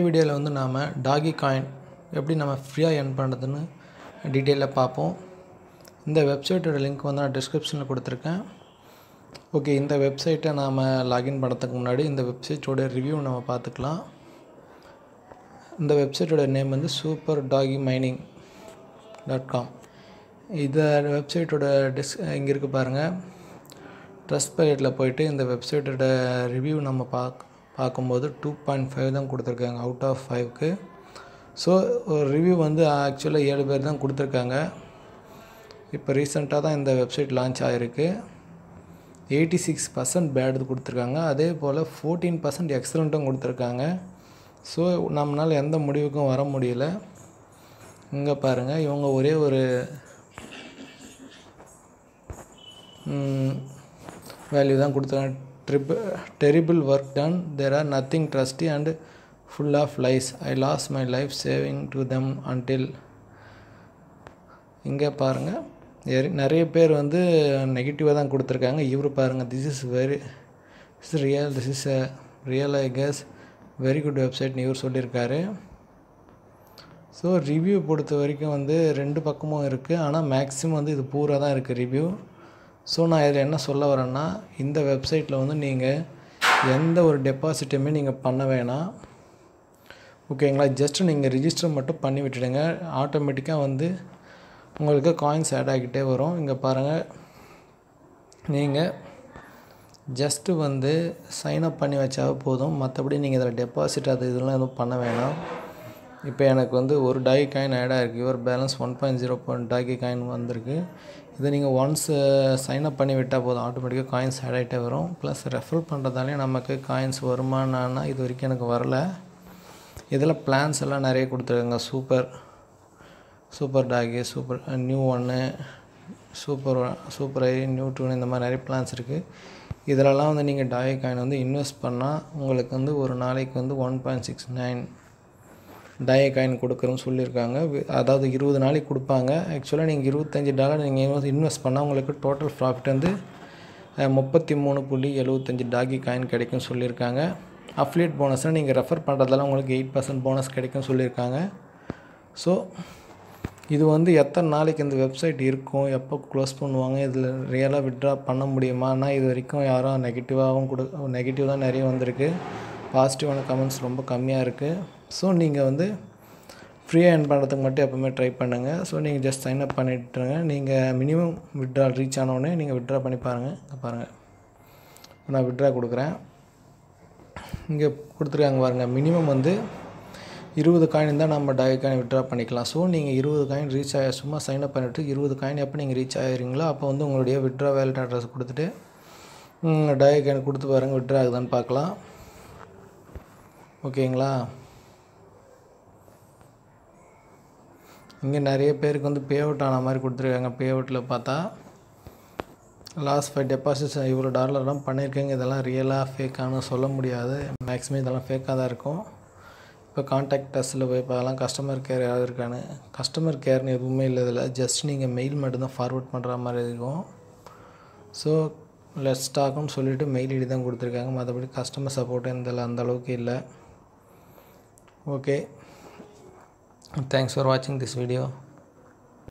வீடியோவில் வந்து நாம் டாகி காயின் எப்படி நம்ம ஃப்ரீயாக earn பண்ணுறதுன்னு டீட்டெயிலாக பார்ப்போம் இந்த வெப்சைட்டோட லிங்க் வந்து நான் டிஸ்கிரிப்ஷனில் கொடுத்துருக்கேன் ஓகே இந்த வெப்சைட்டை நாம் லாகின் பண்ணுறதுக்கு முன்னாடி இந்த வெப்சைட்டோட ரிவ்யூ நம்ம பார்த்துக்கலாம் இந்த வெப்சைட்டோட நேம் வந்து சூப்பர் டாகி மைனிங் டாட் காம் இந்த வெப்சைட்டோட டிஸ் இங்கே இருக்குது பாருங்கள் ட்ரஸ்ட் பைலட்டில் போயிட்டு இந்த வெப்சைட்டோட ரிவ்யூ நம்ம பார்க்க பார்க்கும்போது டூ பாயிண்ட் ஃபைவ் தான் கொடுத்துருக்காங்க அவுட் ஆஃப் ஃபைவ்க்கு ஸோ ஒரு ரிவ்யூ வந்து ஆக்சுவலாக ஏழு பேர் தான் கொடுத்துருக்காங்க இப்போ ரீசெண்டாக தான் இந்த வெப்சைட் லான்ச் ஆகிருக்கு எயிட்டி சிக்ஸ் பர்சன்ட் பேடு கொடுத்துருக்காங்க அதே போல் ஃபோர்டீன் பர்சன்ட் எக்ஸலண்ட்டும் கொடுத்துருக்காங்க ஸோ நம்மளால் எந்த முடிவுக்கும் வர முடியல இங்கே பாருங்கள் இவங்க ஒரே ஒரு வேல்யூ தான் கொடுத்துருக்காங்க trip terrible work done there are nothing trusty and full of lies I loss my life saving to them until இங்கே பாருங்கள் நிறைய பேர் வந்து நெகட்டிவாக தான் கொடுத்துருக்காங்க இவர் பாருங்கள் this is very is real this is a real I guess very good வெப்சைட்னு இவர் சொல்லியிருக்காரு ஸோ ரிவ்யூ பொறுத்த வரைக்கும் வந்து ரெண்டு பக்கமும் இருக்குது ஆனால் மேக்ஸிமம் வந்து இது பூரா தான் இருக்குது ரிவ்யூ ஸோ நான் இதில் என்ன சொல்ல வரேன்னா இந்த வெப்சைட்டில் வந்து நீங்கள் எந்த ஒரு டெபாசிட்டுமே நீங்கள் பண்ண வேணாம் ஓகேங்களா ஜஸ்ட்டு நீங்கள் ரிஜிஸ்டர் மட்டும் பண்ணி விட்டுடுங்க ஆட்டோமேட்டிக்காக வந்து உங்களுக்கு காயின்ஸ் ஆட் ஆகிக்கிட்டே வரும் இங்கே பாருங்கள் நீங்கள் ஜஸ்ட்டு வந்து சைன்அப் பண்ணி வச்சாவே போதும் மற்றபடி நீங்கள் இதில் டெபாசிட் அது இதெல்லாம் எதுவும் பண்ண வேணாம் இப்போ எனக்கு வந்து ஒரு டாகி காயின் ஆட் ஆகிருக்கு your balance one point zero point Dogecoin வந்திருக்கு இதை நீங்கள் ஒன்ஸ் சைன்அப் பண்ணி விட்டால் போதும் ஆட்டோமேட்டிக்காக காயின்ஸ் ஆட் ஆகிட்டே வரும் ப்ளஸ் ரெஃபர் பண்ணுறதாலே நமக்கு காயின்ஸ் வருமானா இது வரைக்கும் எனக்கு வரல இதில் பிளான்ஸ் எல்லாம் நிறைய கொடுத்துருக்காங்க super super doge super new ஒன்று சூப்பர் சூப்பர் ஐ நியூ டூன் இந்த மாதிரி நிறைய பிளான்ஸ் இருக்குது இதிலலாம் வந்து நீங்கள் டாகி காயின் வந்து இன்வெஸ்ட் பண்ணால் உங்களுக்கு வந்து ஒரு நாளைக்கு வந்து ஒன் பாயிண்ட் சிக்ஸ் நைன் டய காயின் கொடுக்குறோன்னு சொல்லியிருக்காங்க அதாவது இருபது நாளைக்கு கொடுப்பாங்க ஆக்சுவலாக நீங்கள் இருபத்தஞ்சி டாலர் நீங்கள் இன்வெஸ்ட் பண்ணால் உங்களுக்கு டோட்டல் ப்ராஃபிட் வந்து முப்பத்தி மூணு புள்ளி எழுபத்தஞ்சி டாகி காயின் கிடைக்கும் சொல்லியிருக்காங்க அஃப்லியேட் போனஸ்னால் நீங்கள் ரெஃபர் பண்ணுறதால உங்களுக்கு எயிட் பர்சன்ட் போனஸ் கிடைக்கும் சொல்லியிருக்காங்க ஸோ இது வந்து எத்தனை நாளைக்கு இந்த வெப்சைட் இருக்கும் எப்போ க்ளோஸ் பண்ணுவாங்க இதில் ரியலாக விட்ரா பண்ண முடியுமானா இது வரைக்கும் யாரும் நெகட்டிவாகவும் கொடு நெகட்டிவ் தான் நிறைய வந்திருக்கு பாசிட்டிவான கமெண்ட்ஸ் ரொம்ப கம்மியாக இருக்குது ஸோ நீங்கள் வந்து ஃப்ரீயாக என் பண்ணுறதுக்கு மட்டும் எப்போவுமே ட்ரை பண்ணுங்கள் ஸோ நீங்கள் ஜஸ்ட் சைன் அப் பண்ணிட்டுருங்க நீங்கள் மினிமம் விட்ரா ரீச் ஆனோடனே நீங்கள் விட்ரா பண்ணி பாருங்கள் இங்கே பாருங்கள் நான் விட்ரா கொடுக்குறேன் இங்கே கொடுத்துருக்காங்க பாருங்கள் மினிமம் வந்து இருபது காயின் தான் நம்ம டய காயின் விட்ரா பண்ணிக்கலாம் ஸோ நீங்கள் இருபது காயின் ரீச் ஆக சும்மா சைன் அப் பண்ணிவிட்டு இருபது காயின் எப்போ நீங்கள் ரீச் ஆகிறீங்களோ அப்போ வந்து உங்களுடைய விட்ரா வேலட் அட்ரஸ் கொடுத்துட்டு டய காயின் கொடுத்து பாருங்கள் விட்ரா ஆகுதான்னு பார்க்கலாம் ஓகேங்களா இங்கே நிறைய பேருக்கு வந்து பே அவுட் ஆன மாதிரி கொடுத்துருக்காங்க பே அவுட்டில் பார்த்தா லாஸ்ட் ஃபைவ் டெபாசிட்ஸ் இவ்வளோ டாலர்லாம் பண்ணியிருக்கேங்க இதெல்லாம் ரியலாக ஃபேக்கானு சொல்ல முடியாது மேக்ஸிமம் இதெல்லாம் ஃபேக்காக தான் இருக்கும் இப்போ காண்டாக்ட் டஸ்ட்டில் போய் பார்க்கலாம் கஸ்டமர் கேர் யாராவது இருக்கான்னு கஸ்டமர் கேர்னு எதுவுமே இல்லை இதில் ஜஸ்ட் நீங்கள் மெயில் மட்டும்தான் ஃபார்வர்ட் பண்ணுற மாதிரி இருக்கும் ஸோ லெட் ஸ்டாக்னு சொல்லிவிட்டு மெயில் ஐடி தான் கொடுத்துருக்காங்க மற்றபடி கஸ்டமர் சப்போர்ட்டு இந்த அந்த அளவுக்கு இல்லை ஓகே தேங்க்ஸ் ஃபார் வாட்சிங் திஸ் வீடியோ